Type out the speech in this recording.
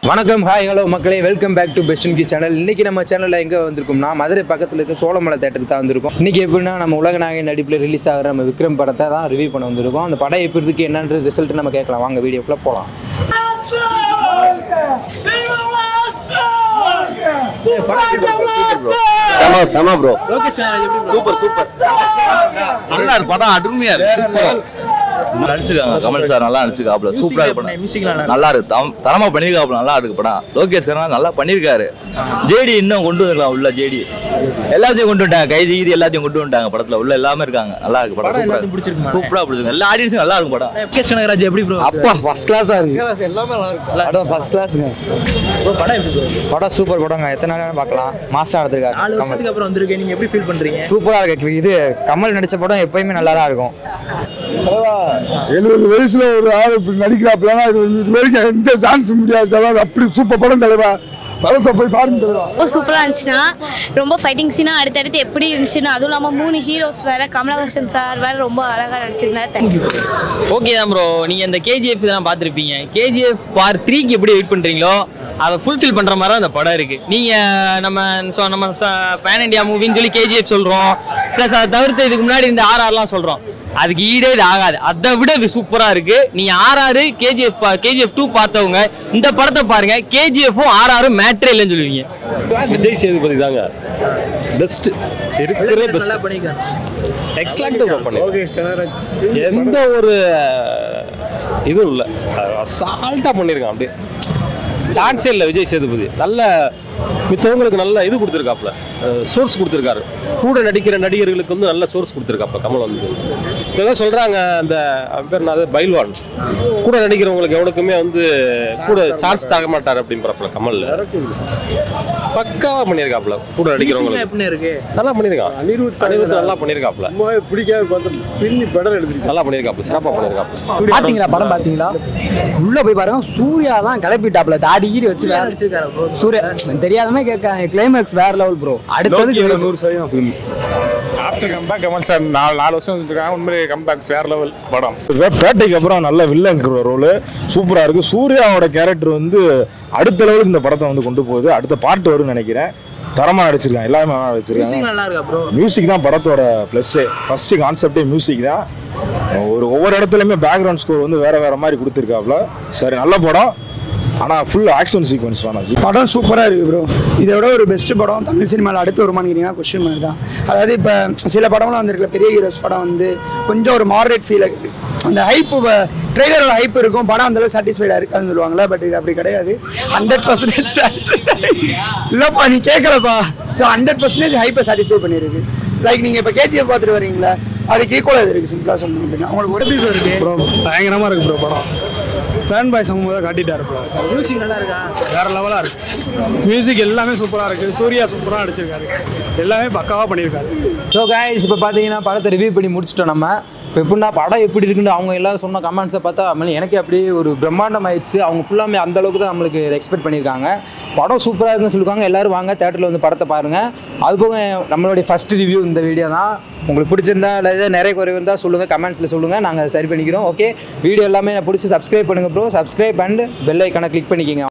வணக்கம் hi hello மக்களே welcome back to best கி சேனல் இன்னைக்கு நம்ம சேனலில் எங்கே வந்திருக்கோம்னா மதுரை பக்கத்தில் இருக்க சோழமலை தேட்டருக்கு தான் வந்திருக்கோம் இன்னைக்கு எப்படின்னா நம்ம உலகநாயகன் நடிப்பில் ரிலீஸ் ஆகிற நம்ம விக்ரம் படத்தை தான் ரிவ்யூ பண்ண வந்திருக்கோம் அந்த படம் எப்படி இருக்கு என்னன்ற ரிசல்ட் நம்ம கேட்கலாம் வாங்க வீடியோக்குள்ளே போகலாம் செம செம ப்ரோ சூப்பர் சூப்பர் நல்லா இருக்கு படம் அருமையா இருக்கு நடிச்சுக்காங்க கமல் சார் நல்லா நடிச்சுக்காப்ல சூப்பரா இருக்கு படம் நல்லா இருக்கு தம்- தரமா பண்ணிருக்காப்ல நல்லா இருக்கு படம் லோகேஷ் கரனா நல்லா பண்ணிருக்காரு ஜேடி இன்னும் கொண்டு வந்துருக்கலாம் உள்ள ஜேடி எல்லாத்தையும் கொண்டு வந்துட்டாங்க கைதி கீதி எல்லாத்தையும் கொண்டு வந்துட்டாங்க படத்துல உள்ள எல்லாமே இருக்காங்க நல்லா இருக்கு படம் சூப்பரா இருக்கு. சூப்பரா பிடிச்சிருக்கு எல்லா ஆடியன்ஸும் நல்லா இருக்கும் படம் முகேஷ் கனகராஜ் எப்படி ப்ரோ அப்பா ஃபர்ஸ்ட் கிளாஸாக இருக்கு படம் ஃபர்ஸ்ட் கிளாஸுங்க படம் எப்படி ப்ரோ படம் சூப்பர் படங்க எத்தனை நாள் பார்க்கலாம் மாசம் நாலு எடுத்திருக்காரு கமல் வருஷத்துக்கு அப்புறம் வந்திருக்கேன் நீங்க எப்படி ஃபீல் பண்றீங்க சூப்பரா இருக்கு இது கமல் நடிச்ச படம் எப்பயுமே நல்லா தான் இருக்கும் எழுபது வயசுல ஒரு ஆள் இப்படி நடிக்கிறாப்லாம் இது இது வரைக்கும் எந்த சான்ஸ் முடியாது சார் அது அப்படி சூப்பர் படம் தலைவா படத்தை போய் பாருங்க தலைவா ரொம்ப சூப்பராக இருந்துச்சுன்னா ரொம்ப ஃபைட்டிங் சீனாக அடுத்தடுத்து எப்படி இருந்துச்சுன்னு அதுவும் இல்லாமல் மூணு ஹீரோஸ் வேற கமலஹாசன் சார் வேற ரொம்ப அழகாக நடிச்சிருந்தார் தேங்க்யூ ஓகே தான் ப்ரோ நீங்கள் இந்த கேஜிஎஃப் தான் பார்த்துருப்பீங்க கேஜிஎஃப் பார்ட் த்ரீக்கு எப்படி வெயிட் பண்ணுறீங்களோ அதை ஃபுல்ஃபில் பண்ணுற மாதிரி தான் அந்த படம் இருக்குது நீங்கள் நம்ம ஸோ நம்ம பேன் இண்டியா மூவின்னு சொல்லி கேஜிஎஃப் சொல்கிறோம் ப்ளஸ் அதை தவிர்த்து இதுக்கு முன்னாடி இந்த ஆர்ஆர்லாம் சொல்கிறோம் அதுக்கு ஈடே இது ஆகாது அதை விட இது சூப்பராக இருக்குது நீங்கள் ஆர்ஆர் கேஜிஎஃப் கேஜிஎஃப் டூ பார்த்தவங்க இந்த படத்தை பாருங்கள் கேஜிஎஃப்பும் ஆர்ஆரும் மேட்ரே இல்லைன்னு சொல்லுவீங்க விஜய் சேதுபதி தாங்க பெஸ்ட் இருக்கிற பெஸ்ட் நல்லா பண்ணிருக்காங்க எக்ஸலண்ட் பண்ணி எந்த ஒரு இதுவும் இல்லை அசால்ட்டாக பண்ணியிருக்கான் அப்படியே சான்ஸே இல்லை விஜய் சேதுபதி நல்ல மித்தவங்களுக்கு நல்ல இது கொடுத்துருக்காப்புல சோர்ஸ் கொடுத்துருக்காரு கூட நடிக்கிற நடிகர்களுக்கு வந்து நல்ல சோர்ஸ் கொடுத்துருக்காப்புல கமல் வந்து இப்போ சொல்கிறாங்க அந்த அவன் பேர் என்னது பைல்வான் கூட நடிக்கிறவங்களுக்கு எவனுக்குமே வந்து கூட சான்ஸ் தர மாட்டார் அப்படின்றப்பல கமல் பக்காவாக பண்ணியிருக்காப்புல கூட நடிக்கிறவங்களுக்கு எப்படி இருக்கு நல்லா பண்ணியிருக்கான் அனிருத் அனிருத் நல்லா பண்ணியிருக்காப்புல பிடிக்காது பார்த்து பின்னி படம் எடுத்துருக்கு நல்லா பண்ணியிருக்காப்புல சிறப்பாக பண்ணியிருக்காப்புல பாத்தீங்களா படம் பாத்தீங்களா உள்ள போய் பாருங்க சூர்யா தான் கிளப்பிட்டாப்ல தாடி கீடி வச்சு வேற நடிச்சிருக்காரு ப்ரோ சூர்யா தெரியாதமே கேட்க கிளைமேக்ஸ் வேற லெவல் ப்ரோ அடுத்தது நூறு சதவீதம் film after comeback Kamal sir நாலு நாலு வருஷம் வந்துருக்காங்க உண்மையிலே கம்பேக்ஸ் வேற லெவல் படம் பேட்டைக்கு அப்புறம் நல்ல வில்லங்கிற ரோலு சூப்பராக இருக்கு சூர்யாவோட கேரக்டர் வந்து அடுத்த லெவலுக்கு இந்த படத்தை வந்து கொண்டு போகுது அடுத்த பாட்டு வரும்னு நினைக்கிறேன் தரமா நடிச்சிருக்காங்க எல்லாமே நல்லா நடிச்சிருக்காங்க நல்லா இருக்கா ப்ரோ மியூசிக் தான் படத்தோட ப்ளஸ்ஸே ஃபர்ஸ்ட் கான்செப்டே மியூசிக் தான் ஒரு ஒவ்வொரு இடத்துலையுமே பேக்ரவுண்ட் ஸ்கோர் வந்து வேற வேற மாதிரி கொடுத்துருக்காப்ல சரி நல்ல படம் ஆனால் ஃபுல் ஆக்ஷன் சீக்வன்ஸ் வேணாம் படம் சூப்பராக இருக்குது ப்ரோ இதை விட ஒரு பெஸ்ட் படம் தமிழ் சினிமாவில் அடுத்து வருமானு கேட்டிங்கன்னா கொஸ்டின் மாதிரி தான் அதாவது இப்போ சில படம்லாம் வந்திருக்கல பெரிய ஹீரோஸ் படம் வந்து கொஞ்சம் ஒரு மாடரேட் ஃபீல் அந்த ஹைப்பு ட்ரெய்லரோட ஹைப் இருக்கும் படம் அந்தளவு சாட்டிஸ்ஃபைடாக இருக்காதுன்னு சொல்லுவாங்களா பட் இது அப்படி கிடையாது ஹண்ட்ரட் பர்சன்டேஜ் இல்லைப்பா நீ கேட்கலப்பா ஸோ ஹண்ட்ரட் பர்சன்டேஜ் ஹைப்பை சாட்டிஸ்ஃபை பண்ணியிருக்கு லைக் நீங்கள் இப்போ கேஜிஎஃப் பார்த்துட்டு வரீங்களா அதுக்கு ஈக்குவலாக இது இருக்குது சிம்பிளாக சொல்லணும் அப்படின்னா உங்களுக்கு ஒரு எப்படி ப்ரோ இருக்கு ப்ரோ பயங்கரமாக இருக்கு ப்ரோ படம் ஃபேன் பாய் சமூகம் தான் காட்டிட்டாரு ப்ரோ மியூசிக் நல்லா இருக்கா வேற லெவலாக இருக்கு மியூசிக் எல்லாமே சூப்பராக இருக்கு சூர்யா சூப்பராக நடிச்சிருக்காரு எல்லாமே பக்காவாக பண்ணியிருக்காரு ஸோ guys இப்போ பார்த்தீங்கன்னா படத்தை ரிவ்யூ பண்ணி முடிச்சிட்டோம் நம்ம இப்போ எப்படின்னா படம் எப்படி இருக்குன்னு அவங்க எல்லாரும் சொன்ன கமெண்ட்ஸை பார்த்தா அம்மனி எனக்கு அப்படியே ஒரு பிரம்மாண்டம் ஆயிடுச்சு அவங்க ஃபுல்லாமே அந்த அளவுக்கு தான் நம்மளுக்கு எக்ஸ்பெக்ட் பண்ணியிருக்காங்க படம் சூப்பராக இருக்குன்னு சொல்லியிருக்காங்க எல்லாரும் வாங்க தேட்டரில் வந்து படத்தை பாருங்கள் அது போக நம்மளுடைய ஃபர்ஸ்ட் ரிவ்யூ இந்த வீடியோ தான் உங்களுக்கு பிடிச்சிருந்தா இல்லை ஏதாவது நிறைய குறைவு இருந்தால் சொல்லுங்கள் கமெண்ட்ஸில் சொல்லுங்கள் நாங்கள் சரி பண்ணிக்கிறோம் ஓகே வீடியோ எல்லாமே நான் பிடிச்சி சப்ஸ்கிரைப் பண்ணுங்கள் ப்ரோ சப்ஸ்கிரைப் அண்ட் பெல் ஐக்கானை கிளிக் பண்ணிக்கோங்க